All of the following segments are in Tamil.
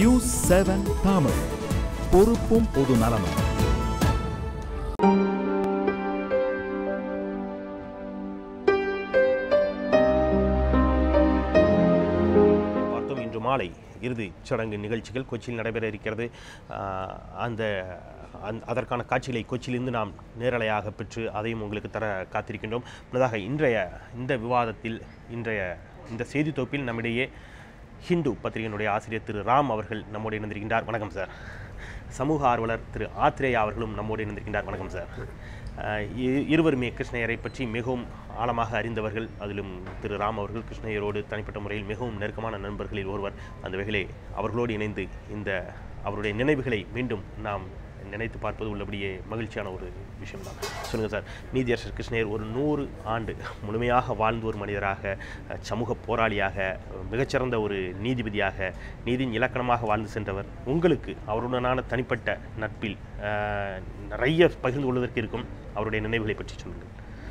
நியூஸ் செவன் தமிழ் பொறுப்பும் பொது நலமும் பார்த்தோம் இன்று மாலை இறுதி சடங்கு நிகழ்ச்சிகள் கொச்சியில் நடைபெற இருக்கிறது ஆஹ் அந்த அந்த- அதற்கான காட்சிகளை கொச்சியிலிருந்து நாம் நேரலையாக பெற்று அதையும் உங்களுக்கு தர காத்திருக்கின்றோம் முன்னதாக இன்றைய இந்த விவாதத்தில் இன்றைய இந்த செய்தி தொகுப்பில் நம்மிடையே ஹிந்து பத்திரிகையினுடைய ஆசிரியர் திரு ராம் அவர்கள் நம்மோடு இணைந்திருக்கின்றார் வணக்கம் சார் சமூக ஆர்வலர் திரு ஆத்ரேயா அவர்களும் நம்மோடு இணைந்திருக்கின்றார் வணக்கம் சார் அஹ் இ- இருவருமே கிருஷ்ணயரை பற்றி மிகவும் ஆழமாக அறிந்தவர்கள் அதிலும் திரு ராம் அவர்கள் கிருஷ்ணயரோடு தனிப்பட்ட முறையில் மிகவும் நெருக்கமான நண்பர்களில் ஒருவர் அந்த வகையிலே அவர்களோடு இணைந்து இந்த அவருடைய நினைவுகளை மீண்டும் நாம் நினைத்து பார்ப்பது உள்ளபடியே மகிழ்ச்சியான ஒரு விஷயம்தான் சொல்லுங்கள் சார் நீதியரசர் கிருஷ்ணயர் ஒரு நூறு ஆண்டு முழுமையாக வாழ்ந்த ஒரு மனிதராக அஹ், சமூக போராளியாக அஹ், மிகச்சிறந்த ஒரு நீதிபதியாக நீதியின் இலக்கணமாக வாழ்ந்து சென்றவர் உங்களுக்கு அவருடனான தனிப்பட்ட நட்பில் அஹ், நிறைய பகிர்ந்து கொள்வதற்கு இருக்கும் அவருடைய நினைவுகளை பற்றி சொல்லுங்கள்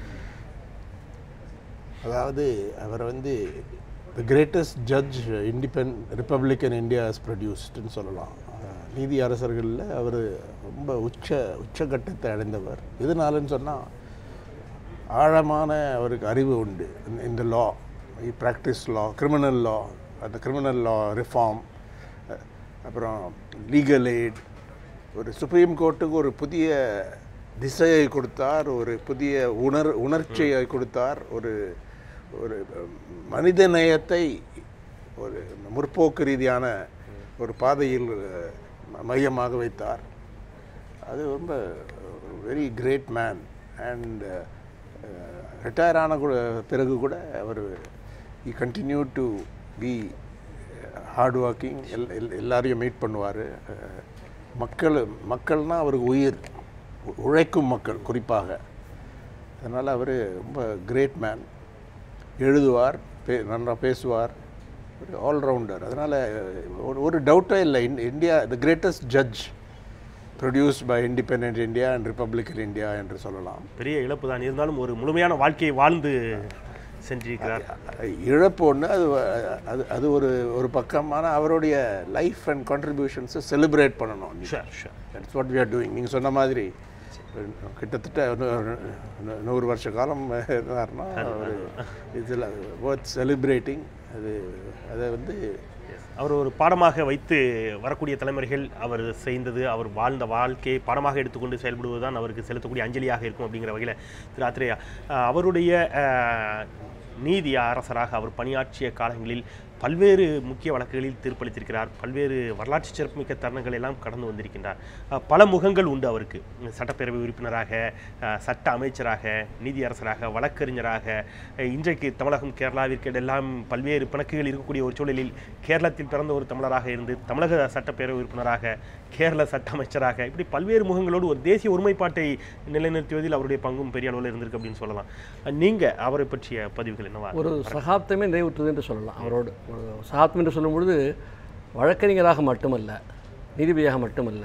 அதாவது அவர் வந்து the greatest judge independent republican India has ப்ரொடியூஸ்டுன்னு சொல்லலாம் அஹ் நீதி அரசர்களில் அவர் ரொம்ப உச்ச உச்சகட்டத்தை அடைந்தவர் எதனாலன்னு சொன்னால் ஆழமான அவருக்கு அறிவு உண்டு இந்த- இந்த லா ப்ராக்டிஸ் லா கிரிமினல் லா அந்த கிரிமினல் லா ரிஃபார்ம் அப்புறம் லீகல் எய்ட் ஒரு சுப்ரீம் கோர்ட்டுக்கு ஒரு புதிய திசையை கொடுத்தார் ஒரு புதிய உணர் உணர்ச்சியை கொடுத்தார் ஒரு ஒரு மனித நேயத்தை ஒரு முற்போக்கு ரீதியான ஒரு பாதையில் அஹ், மையமாக வைத்தார் அது ரொம்ப very great man and retire ஆன கூட பிறகு கூட அவர் ஈ continue to be hard working எல் எல் எல்லாரையும் மீட் பண்ணுவார் மக்கள் மக்கள்னால் அவருக்கு உயிர் உ- உழைக்கும் மக்கள் குறிப்பாக அதனால் அவர் ரொம்ப கிரேட் மேன் எழுதுவார் பே நல்லா பேசுவார் ஒரு ஆல்ரவுண்டர் அதனால் ஒரு ஒரு டவுட்டே இல்லை in India the greatest judge produced by independent India and republican India என்று சொல்லலாம் பெரிய இழப்பு தான் இருந்தாலும் ஒரு முழுமையான வாழ்க்கையை வாழ்ந்து சென்றிருக்கிறார் இழப்பு ஒன்று அது அது அது ஒரு ஒரு பக்கம் ஆனால் அவருடைய லைஃப் அண்ட் கான்ட்ரிபியூஷன்ஸை செலிப்ரேட் பண்ணணும் sure sure that's what we are doing நீங்கள் சொன்ன மாதிரி கிட்டத்தட்ட நூ- நூ- நூறு வருஷ காலம் இருந்தார்னா அவர் இதில் ஒர்த் செலிப்ரேட்டிங் அது அதை வந்து அவர் ஒரு பாடமாக வைத்து வரக்கூடிய தலைமுறைகள் அவர் செய்தது அவர் வாழ்ந்த வாழ்க்கையை பாடமாக எடுத்துக்கொண்டு செயல்படுவதுதான் அவருக்கு செலுத்தக்கூடிய அஞ்சலியாக இருக்கும் அப்படிங்கிற வகையில் திரு ஆத்ரேயா அஹ், அவருடைய அஹ், நீதி அரசராக அவர் பணியாற்றிய காலங்களில் பல்வேறு முக்கிய வழக்குகளில் தீர்ப்பளித்திருக்கிறார் பல்வேறு வரலாற்று சிறப்புமிக்க தருணங்கள் எல்லாம் கடந்து வந்திருக்கின்றார் அஹ், பல முகங்கள் உண்டு அவருக்கு சட்டப்பேரவை உறுப்பினராக அஹ், சட்ட அமைச்சராக நீதியரசராக வழக்கறிஞராக அஹ், இன்றைக்கு தமிழகம் கேரளாவிற்கு எல்லாம் பல்வேறு பிணக்குகள் இருக்கக்கூடிய ஒரு சூழலில் கேரளத்தில் பிறந்த ஒரு தமிழராக இருந்து தமிழக சட்டப்பேரவை உறுப்பினராக கேரள சட்ட அமைச்சராக இப்படி பல்வேறு முகங்களோடு ஒரு தேசிய ஒருமைப்பாட்டை நிலைநிறுத்துவதில் அவருடைய பங்கும் பெரிய அளவில் இருந்திருக்கு அப்படின்னு சொல்லலாம் அஹ், நீங்க அவரை பற்றிய பதிவுகள் என்னவா ஒரு சகாப்தமே நிறைவுற்றது என்று சொல்லலாம் அவரோடு ஒரு சகாப்தம் என்று சொல்லும் பொழுது வழக்கறிஞராக மட்டுமல்ல நீதிபதியாக மட்டுமல்ல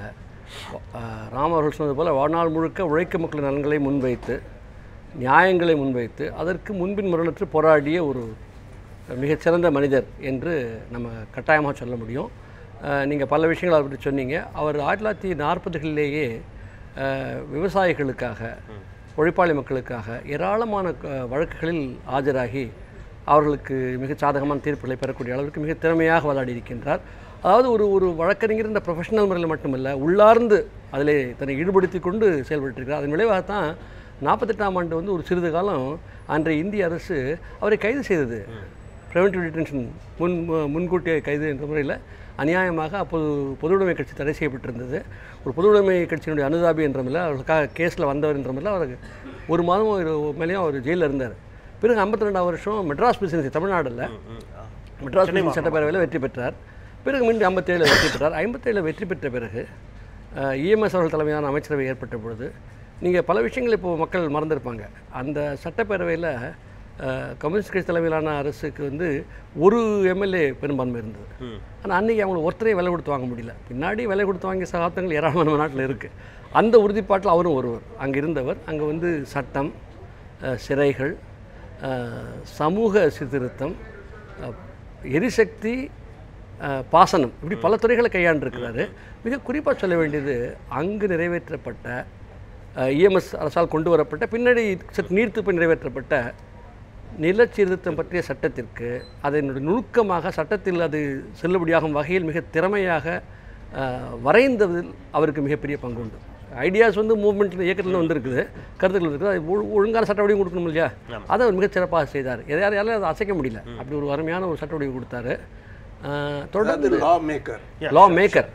அஹ், ராம் அவர்கள் சொன்னது போல வாழ்நாள் முழுக்க உழைக்கும் மக்களின் நலன்களை முன்வைத்து நியாயங்களை முன்வைத்து அதற்கு முன்பின் முரணற்று போராடிய ஒரு மிகச்சிறந்த மனிதர் என்று நம்ம கட்டாயமாக சொல்ல முடியும் நீங்கள் பல விஷயங்கள் அதை பற்றி சொன்னீங்க அவர் ஆயிரத்தி தொள்ளாயிரத்தி நாற்பதுகளிலேயே விவசாயிகளுக்காக உழைப்பாளி மக்களுக்காக ஏராளமான க- வழக்குகளில் ஆஜராகி அவர்களுக்கு மிக சாதகமான தீர்ப்புகளை பெறக்கூடிய அளவிற்கு மிக திறமையாக விளையாடி இருக்கின்றார் அதாவது ஒரு ஒரு வழக்கறிஞர் இந்த ப்ரொஃபஷனல் முறையில் மட்டுமல்ல உள்ளார்ந்து அதிலே தன்னை ஈடுபடுத்தி கொண்டு செயல்பட்டிருக்கிறார் அதன் விளைவாகத்தான் நாற்பத்தெட்டாம் ஆண்டு வந்து ஒரு சிறிது காலம் அன்றைய இந்திய அரசு அவரை கைது செய்தது ப்ரிவென்டிவ் டிடென்ஷன் முன் மு- முன்கூட்டிய கைது என்ற முறையில் அநியாயமாக அப்போது பொதுவுடைமை கட்சி தடை செய்யப்பட்டிருந்தது ஒரு பொதுவுடைமை கட்சியினுடைய அனுதாபி என்ற முறையில் அவர்களுக்காக கேஸில் வந்தவர் என்ற முறையில் அவருக்கு ஒரு மாதம் ஒரு மேலேயும் அவர் ஜெயிலில் இருந்தார் பிறகு ஐம்பத்தி ரெண்டாம் வருஷம் மெட்ராஸ் பிரசிடென்சி தமிழ்நாடுல மெட்ராஸ் பிரசிடென்சி சட்டப்பேரவையில் வெற்றி பெற்றார் பிறகு மீண்டும் ஐம்பத்தேழில் வெற்றி பெற்றார் ஐம்பத்தேழில் வெற்றி பெற்ற பிறகு இஎம்எஸ் அவர்கள் தலைமையிலான அமைச்சரவை ஏற்பட்ட பொழுது நீங்கள் பல விஷயங்கள் இப்போ மக்கள் மறந்திருப்பாங்க அந்த சட்டப்பேரவையில் கம்யூனிஸ்ட் கட்சி தலைமையிலான அரசுக்கு வந்து ஒரு எம்எல்ஏ பெரும்பான்மை இருந்தது ஆனால் அன்றைக்கி அவங்களுக்கு ஒருத்தரையும் விலை கொடுத்து வாங்க முடியல பின்னாடி விலை கொடுத்து வாங்கிய சகாப்தங்கள் ஏராளமான நம்ம நாட்டில் இருக்குது அந்த உறுதிப்பாட்டில் அவரும் ஒருவர் அங்கே இருந்தவர் அங்கே வந்து சட்டம் அஹ், சிறைகள் அஹ், சமூக சீர்திருத்தம் அஹ், எரிசக்தி அஹ், பாசனம் இப்படி பல துறைகளை கையாண்டிருக்கிறாரு மிக குறிப்பாக சொல்ல வேண்டியது அங்கு நிறைவேற்றப்பட்ட இஎம்எஸ் அரசால் கொண்டு வரப்பட்ட பின்னாடி சற்று நீர்த்து போய் நிறைவேற்றப்பட்ட நிலச்சீர்திருத்தம் பற்றிய சட்டத்திற்கு அதனுடைய நுணுக்கமாக சட்டத்தில் அது செல்லுபடியாகும் வகையில் மிக திறமையாக அஹ், வரைந்ததில் அவருக்கு மிகப்பெரிய பங்கு உண்டு ஐடியாஸ் வந்து மூவ்மெண்ட் இயக்கத்தில் வந்திருக்குது கருத்துக்கள் இருக்குது அது ஒழு- ஒழுங்கான சட்ட வடிவம் கொடுக்கணும் இல்லையா அதை அவர் மிகச் சிறப்பாக செய்தார் எதையாவது யாராலும் அதை அசைக்க முடியல அப்படி ஒரு அருமையான ஒரு சட்ட வடிவம் கொடுத்தாரு அஹ், தொடர்ந்து அதாவது lawmaker lawmaker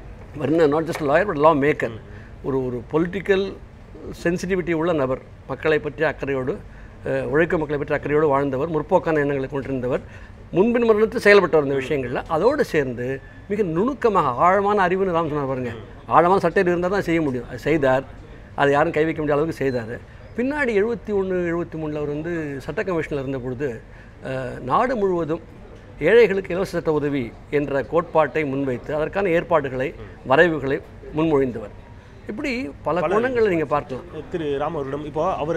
not just lawyer but lawmaker ஒரு ஒரு பொலிட்டிக்கல் சென்சிட்டிவிட்டி உள்ள நபர் மக்களை பற்றிய அக்கறையோடு அஹ், உழைக்கும் மக்களை பற்றி அக்கறையோடு வாழ்ந்தவர் முற்போக்கான எண்ணங்களை கொண்டிருந்தவர் முன்பின் மரணத்து செயல்பட்டவர் இந்த விஷயங்களில் அதோடு சேர்ந்து மிக நுணுக்கமாக ஆழமான அறிவுன்னு ராம் சொன்னார் பாருங்க ஆழமான சட்டம் இருந்தால் தான் செய்ய முடியும் அது செய்தார் அதை யாரும் கை வைக்க முடியாத அளவுக்கு செய்தார் பின்னாடி எழுபத்தி ஒன்று எழுபத்தி மூணில் அவர் வந்து சட்ட கமிஷனில் இருந்த பொழுது அஹ், நாடு முழுவதும் ஏழைகளுக்கு இலவச சட்ட உதவி என்ற கோட்பாட்டை முன்வைத்து அதற்கான ஏற்பாடுகளை வரைவுகளை முன்மொழிந்தவர் இப்படி பல கோணங்களை நீங்கள் பார்க்கலாம் திரு ராம் அவர்களிடம் இப்போ அவர்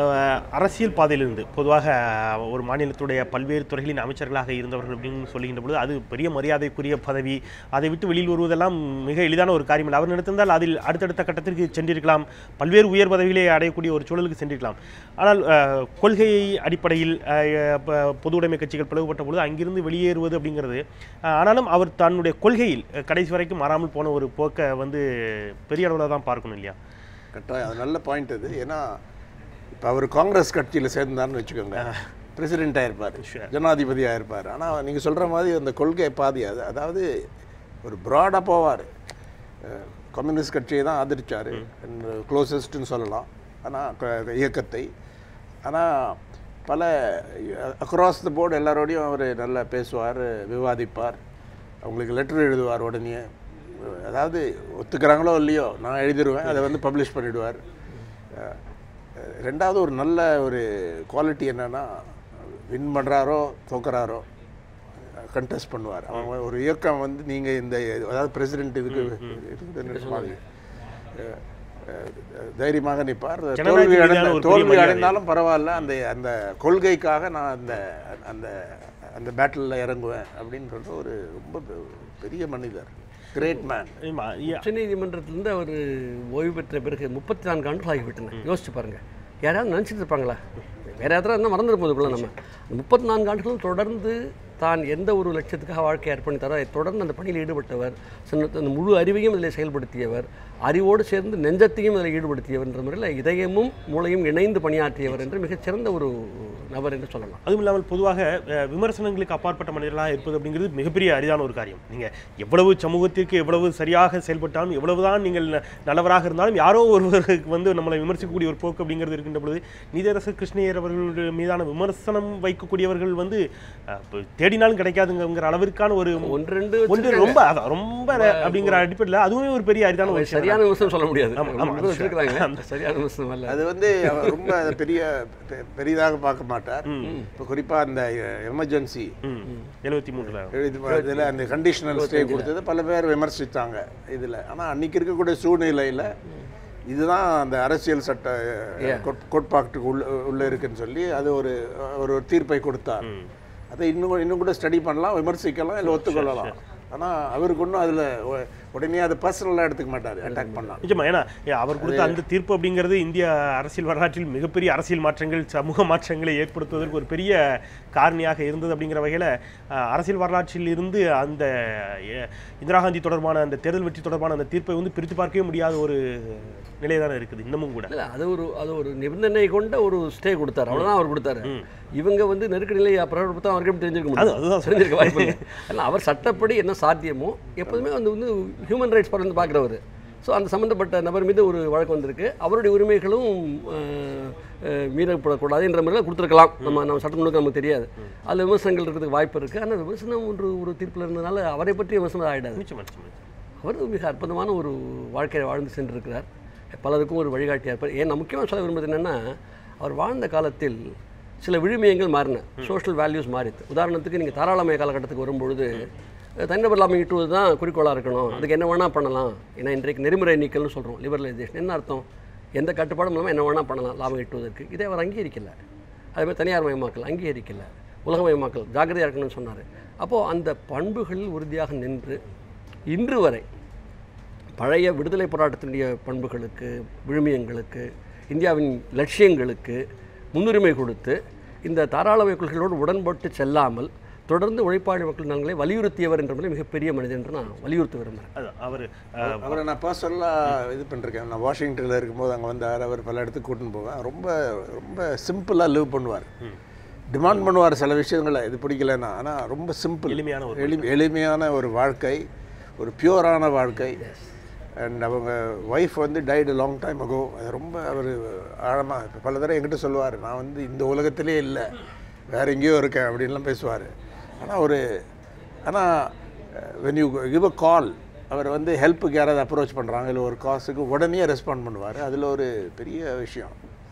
அரசியல் பாதையிலிருந்து பொதுவாக அஹ், ஒரு மாநிலத்துடைய பல்வேறு துறைகளின் அமைச்சர்களாக இருந்தவர்கள் அப்படின்னு சொல்லுகின்ற பொழுது அது பெரிய மரியாதைக்குரிய பதவி அதை விட்டு வெளியில் வருவதெல்லாம் மிக எளிதான ஒரு காரியம் இல்லை அவர் நினைத்திருந்தால் அதில் அடுத்தடுத்த கட்டத்திற்கு சென்றிருக்கலாம் பல்வேறு உயர் பதவிகளை அடையக்கூடிய ஒரு சூழலுக்கு சென்றிருக்கலாம் ஆனால் அஹ், கொள்கை அடிப்படையில் அஹ், ப- பொது உடைமை கட்சிகள் பிளவுபட்ட பொழுது அங்கிருந்து வெளியேறுவது அப்படிங்கிறது அஹ், ஆனாலும் அவர் தன்னுடைய கொள்கையில் அஹ், கடைசி வரைக்கும் மாறாமல் போன ஒரு போக்கை வந்து பெரிய அளவில் தான் பார்க்கணும் இல்லையா கட்டாயம் அது நல்ல பாயிண்ட் அது ஏன்னா இப்போ அவர் காங்கிரஸ் கட்சியில் சேர்ந்தார்னு வச்சுக்கோங்க பிரசிடென்ட் ஆயிருப்பார் ஜனாதிபதி ஆயிருப்பார் ஆனால் நீங்கள் சொல்கிற மாதிரி அந்த கொள்கை பாதி அது அதாவது ஒரு ப்ராடாக போவார் கம்யூனிஸ்ட் கட்சியை தான் ஆதரிச்சார் க்ளோசஸ்ட்னு சொல்லலாம் ஆனால் இயக்கத்தை ஆனால் பல அக்ராஸ் த போர்டு எல்லாரோடையும் அவர் நல்லா பேசுவார் விவாதிப்பார் அவங்களுக்கு லெட்டர் எழுதுவார் உடனே அதாவது ஒத்துக்கிறாங்களோ இல்லையோ நான் எழுதிடுவேன் அதை வந்து பப்ளிஷ் பண்ணிடுவார் அஹ், அஹ், ரெண்டாவது ஒரு நல்ல ஒரு குவாலிட்டி என்னன்னா வின் பண்ணுறாரோ தோக்குறாரோ கண்டெஸ்ட் பண்ணுவார் அவங்க ஒரு இயக்கம் வந்து நீங்கள் இந்த அதாவது பிரசிடென்ட் இதுக்கு இருக்குதுன்னு மாதிரி அஹ், அஹ், தைரியமாக நிற்பார் ஜனநாயக தோல்வி ரீதியான அடைந்த ஒரு பெரிய தோல்வி மரியாதை. அடைந்தாலும் பரவாயில்ல அந்த அந்த கொள்கைக்காக நான் அந்த அந்த அந்த பேட்டிலில் இறங்குவேன் அப்படின்னு சொல்ற ஒரு ரொம்ப பெ- பெரிய மனிதர் கிரேட் மேன் ஆமா, ஐயா, உச்சநீதிமன்றத்திலிருந்து அவர் ஓய்வு பெற்ற பிறகு முப்பத்தி நான்கு ஆண்டுகள் ஆகிவிட்டன யோசிச்சு பாருங்க யாராவது நினச்சிட்டு இருப்பாங்களா வேற யாராவது இருந்தால் மறந்துட்டு போதுக்குள்ள நம்ம முப்பத்தி நான்கு ஆண்டுகள் தொடர்ந்து தான் எந்த ஒரு லட்சியத்துக்காக வாழ்க்கையை அர்ப்பணித்தாரோ அதை தொடர்ந்து அந்த பணியில் ஈடுபட்டவர் சின்ன- அந்த முழு அறிவையும் இதில் செயல்படுத்தியவர் அறிவோடு சேர்ந்து நெஞ்சத்தையும் இதில் ஈடுபடுத்தியவர் என்ற முறையில் இதயமும் மூளையும் இணைந்து பணியாற்றியவர் என்று மிகச்சிறந்த ஒரு நபர் என்று சொல்லலாம் அதுவும் இல்லாமல் பொதுவாக அஹ், விமர்சனங்களுக்கு அப்பாற்பட்ட மனிதர்களாக இருப்பது அப்படிங்கிறது மிகப்பெரிய அரிதான ஒரு காரியம் நீங்கள் எவ்வளவு சமூகத்திற்கு எவ்வளவு சரியாக செயல்பட்டாலும் எவ்வளவுதான் நீங்கள் ந- நல்லவராக இருந்தாலும் யாரோ ஒருவருக்கு வந்து நம்மளை விமர்சிக்கக்கூடிய ஒரு போக்கு அப்படிங்கிறது இருக்கின்ற பொழுது நீதரசர் கிருஷ்ணயர் அவர்கள் மீதான விமர்சனம் வைக்கக்கூடியவர்கள் வந்து அஹ், இப்ப தேடினாலும் கிடைக்காதுங்கிற அளவிற்கான ஒரு ஒன்று ரெண்டு ஒன்று ரொம்ப அதான் ரொம்ப அப்படிங்கிற அடிப்படையில் அதுவுமே ஒரு பெரிய அரிதான ஒரு விஷயம் சரியான விமர்சனம் சொல்ல முடியாது ஆமா, ஆமா, ரொம்ப வச்சிருக்கிறாங்க சரியான விமர்சனம் அல்ல அது வந்து அவர் ரொம்ப அதை பெரிய பெ- பெரிதாக பார்க்க மாட்டார் இப்போ குறிப்பாக அந்த எமர்ஜென்சி ம் எழுபத்தி மூன்றில் இதில் அந்த கண்டிஷனல் ஸ்டே கொடுத்தது பல பேர் விமர்சித்தாங்க இதில் ஆனால் அன்னைக்கு இருக்கக்கூடிய சூழ்நிலையில் இதுதான் அந்த அரசியல் சட்ட கோட்- கோட்பாட்டுக்கு உள்ள உள்ள இருக்குன்னு சொல்லி அது ஒரு ஒரு ஒரு தீர்ப்பை கொடுத்தார் அதை இன்னும் இன்னும் கூட ஸ்டடி பண்ணலாம் விமர்சிக்கலாம் இல்லை ஒத்துக்கொள்ளலாம் ஆனால் அவருக்கு ஒன்றும் அதில் உடனே அதை பர்சனலாக எடுத்துக்க மாட்டார் அட்டாக் பண்ணலாம் நிஜமா ஏன்னா ஏ, அவர் கொடுத்த அந்த தீர்ப்பு அப்படிங்கிறது இந்திய அரசியல் வரலாற்றில் மிகப்பெரிய அரசியல் மாற்றங்கள் சமூக மாற்றங்களை ஏற்படுத்துவதற்கு ஒரு பெரிய காரணியாக இருந்தது அப்படிங்கிற வகையில் அரசியல் வரலாற்றில் இருந்து அந்த ஏ, இந்திரா காந்தி தொடர்பான அந்த தேர்தல் வெற்றி தொடர்பான அந்த தீர்ப்பை வந்து பிரித்து பார்க்கவே முடியாத ஒரு நிலை தானே இருக்குது இன்னமும் கூட இல்ல அது ஒரு அது ஒரு நிபந்தனை கொண்ட ஒரு ஸ்டே கொடுத்தாரு அவ்வளவுதான் அவர் கொடுத்தாரு இவங்க வந்து நெருக்கடி நிலை அப்புறம் பார்த்தா அவருக்கு எப்படி தெரிஞ்சிருக்க அது- முடியும் அதுதான் தெரிஞ்சிருக்க வாய்ப்பு இல்லை ஏன்னா அவர் சட்டப்படி என்ன சாத்தியமோ எப்போதுமே வந்து வந்து ஹியூமன் ரைட்ஸ் படம் பார்க்குறவர் ஸோ அந்த சம்மந்தப்பட்ட நபர் மீது ஒரு வழக்கு வந்திருக்கு அவருடைய உரிமைகளும் அஹ், அஹ், மீறப்படக்கூடாது என்ற முறையில் கொடுத்துருக்கலாம் நம்ம நம்ம சட்டம் முழுக்க நமக்கு தெரியாது அதில் விமர்சனங்கள் இருக்கிறதுக்கு வாய்ப்பு இருக்குது ஆனால் விமர்சனம் ஒன்று ஒரு தீர்ப்பில் இருந்ததுனால அவரை பற்றி விமர்சனம் ஆகிடாது நிச்சயமா நிச்சயமா. அவர் மிக அற்புதமான ஒரு வாழ்க்கையை வாழ்ந்து சென்றிருக்கிறார் பலருக்கும் ஒரு வழிகாட்டியாக இருப்பார் ஏன் நான் முக்கியமாக சொல்ல விரும்புவது என்னென்னா அவர் வாழ்ந்த காலத்தில் சில விழுமியங்கள் மாறின சோஷியல் வேல்யூஸ் மாறிது உதாரணத்துக்கு நீங்கள் தாராளமய காலகட்டத்துக்கு வரும்பொழுது அஹ், தனிநபர் லாபம் ஈட்டுவது தான் குறிக்கோளாக இருக்கணும் அதுக்கு என்ன வேணால் பண்ணலாம் ஏன்னா இன்றைக்கு நெறிமுறை நீக்கல்னு சொல்கிறோம் லிபரலைசேஷன் என்ன அர்த்தம் எந்த கட்டுப்பாடும் இல்லாமல் என்ன வேணால் பண்ணலாம் லாபம் ஈட்டுவதற்கு இதை அவர் அங்கீகரிக்கல அதே மாதிரி தனியார் மயமாக்கல் அங்கீகரிக்கல உலகமயமாக்கல் ஜாக்கிரதையாக இருக்கணும்னு சொன்னார் அப்போது அந்த பண்புகளில் உறுதியாக நின்று இன்று வரை பழைய விடுதலை போராட்டத்தினுடைய பண்புகளுக்கு விழுமியங்களுக்கு இந்தியாவின் லட்சியங்களுக்கு முன்னுரிமை கொடுத்து இந்த தாராளமய கொள்கைகளோடு உடன்பட்டு செல்லாமல் தொடர்ந்து உழைப்பாளி மக்கள் நலன்களை வலியுறுத்தியவர் என்ற முறையில் மிகப்பெரிய மனிதன் என்று நான் வலியுறுத்த விரும்புகிறேன் அது அவர் அவரை நான் பர்சனலாக இது பண்ணிருக்கேன் நான் வாஷிங்டனில் இருக்கும்போது அங்கே வந்தார் அவர் பல இடத்துக்கு கூட்டின்னு போவேன் ரொம்ப ரொம்ப சிம்பிளாக லிவ் பண்ணுவார் டிமாண்ட் பண்ணுவார் சில விஷயங்களை இது பிடிக்கலன்னா ஆனால் ரொம்ப சிம்பிள் எளிமையான ஒரு எளி எளிமையான ஒரு வாழ்க்கை ஒரு பியூரான வாழ்க்கை அண்ட் அவங்க ஒய்ஃப் வந்து டைடு லாங் டைம் அகோ அது ரொம்ப அவர் ஆழமாக பல தடவை என்கிட்ட சொல்லுவார் நான் வந்து இந்த உலகத்திலே இல்லை வேற எங்கேயோ இருக்கேன் அப்படின்லாம் பேசுவார் ஆனால் ஒரு ஆனால் when you give a call அவர் வந்து ஹெல்ப்புக்கு யாராவது அப்ரோச் பண்ணுறாங்க இல்லை ஒரு காசுக்கு உடனே ரெஸ்பாண்ட் பண்ணுவார் அதில் ஒரு பெரிய விஷயம்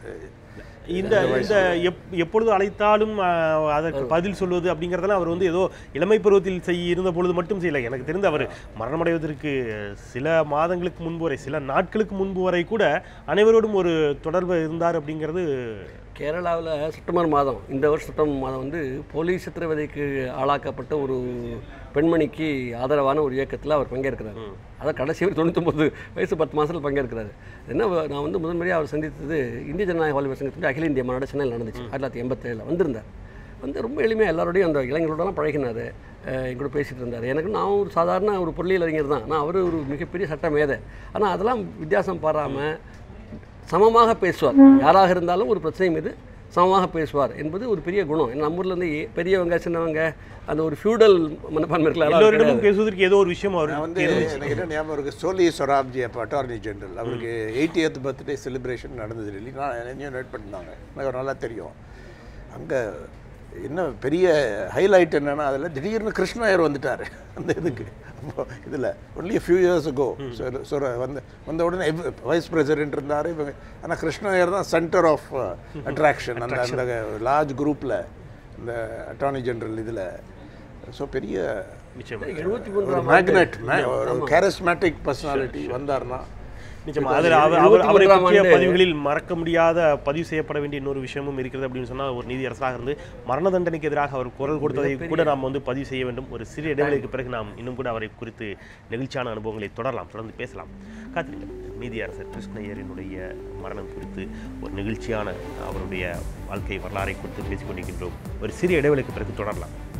இந்த இந்த எப் எப்பொழுது அழைத்தாலும் ஆஹ், அதற்கு பதில் சொல்வது அப்படிங்கிறதெல்லாம் அவர் வந்து ஏதோ இளமை பருவத்தில் செய் இருந்த பொழுது மட்டும் செய்யல எனக்கு தெரிந்து அவர் மரணமடைவதற்கு சில மாதங்களுக்கு முன்பு வரை சில நாட்களுக்கு முன்பு வரை கூட அனைவரோடும் ஒரு தொடர்பு இருந்தார் அப்படிங்கிறது கேரளாவில் செப்டம்பர் மாதம் இந்த வருஷம் செப்டம்பர் மாதம் வந்து போலீஸ் சித்திரவதைக்கு ஆளாக்கப்பட்ட ஒரு பெண்மணிக்கு ஆதரவான ஒரு இயக்கத்தில் அவர் பங்கேற்கிறார் அதான் கடைசி வரை தொண்ணூத்தொம்பது வயசு பத்து மாதத்தில் பங்கேற்கிறாரு என்ன வ- நான் வந்து முதன்முறையாக அவர் சந்தித்தது இந்திய ஜனநாயக வாலிபர் சங்கத்தின் அகில இந்திய மாநாடு சென்னையில் நடந்துச்சு ஆயிரத்தி தொள்ளாயிரத்தி எண்பத்தேழில் வந்திருந்தார் வந்து ரொம்ப எளிமையாக எல்லாரோடையும் அந்த இளைஞர்களோடலாம் பழகினார் எங்கூட பேசிகிட்டு இருந்தார் எனக்கு நான் ஒரு சாதாரண ஒரு பொருளியல் அறிஞர் தான் நான் அவர் ஒரு மிகப்பெரிய சட்ட மேதை ஆனால் அதெல்லாம் வித்தியாசம் பாராமல் சமமாக பேசுவார் யாராக இருந்தாலும் ஒரு பிரச்சனை மீது சமமாக பேசுவார் என்பது ஒரு பெரிய குணம் ஏன்னா நம்ம ஊர்ல இருந்து ஏ- பெரியவங்க சின்னவங்க அந்த ஒரு ஃபியூடல் மனப்பான்மை இருக்கல அதெல்லாம் அவருக்கு எல்லோரிடமும் பேசுவதற்கு ஏதோ ஒரு விஷயம் அவர் நான் வந்து எனக்கு என்ன ஞாபகம் இருக்கு சோலி சொராப்ஜி அப்போ அட்டார்னி ஜெனரல் அவருக்கு எயிட்டியத் பர்த்டே செலிப்ரேஷன் நடந்தது இல்லை நான் என்னையும் நோட் பண்ணிருந்தாங்க எனக்கு நல்லா தெரியும் அங்கே என்ன பெரிய ஹைலைட் என்னன்னா அதில் திடீர்னு கிருஷ்ணாயர் வந்துட்டார் அந்த இதுக்கு அப்போ இதில் ஒன்லி ஃபியூ இயர்ஸ் கோ சொர வந்து வந்த உடனே வைஸ் பிரசிடென்ட் இருந்தார் இவங்க ஆனால் கிருஷ்ணாயர் தான் சென்டர் ஆஃப் அட்ராக்ஷன் அந்த அந்த லார்ஜ் குரூப்பில் இந்த அட்டார்னி ஜெனரல் இதில் ஸோ பெரிய நிச்சயமா எழுபத்தி ஒரு மூன்றாம் மேக்னெட் ஒரு கேரஸ்மேட்டிக் பர்சனாலிட்டி வந்தார்னா நிச்சயமா அதில் அவர் அவர் இருபத்தி அவரை மூன்றாம் பற்றிய ஆண்டு- பதிவுகளில் மறக்க முடியாத பதிவு செய்யப்பட வேண்டிய இன்னொரு விஷயமும் இருக்கிறது அப்படின்னு சொன்னால் ஒரு நீதியரசராக இருந்து மரண தண்டனைக்கு எதிராக அவர் குரல் கொடுத்ததை கூட நாம் வந்து பதிவு செய்ய வேண்டும் ஒரு சிறிய இடைவெளிக்கு பிறகு நாம் இன்னும் கூட அவரை குறித்து நெகிழ்ச்சியான அனுபவங்களை தொடரலாம் தொடர்ந்து பேசலாம் காத்திருங்கள் நீதியரசர் கிருஷ்ணய்யரினுடைய மரணம் குறித்து ஒரு நெகிழ்ச்சியான அவருடைய வாழ்க்கை வரலாறை குறித்து பேசிக் கொண்டிருக்கின்றோம் ஒரு சிறிய இடைவெளிக்கு பிறகு தொடரலாம்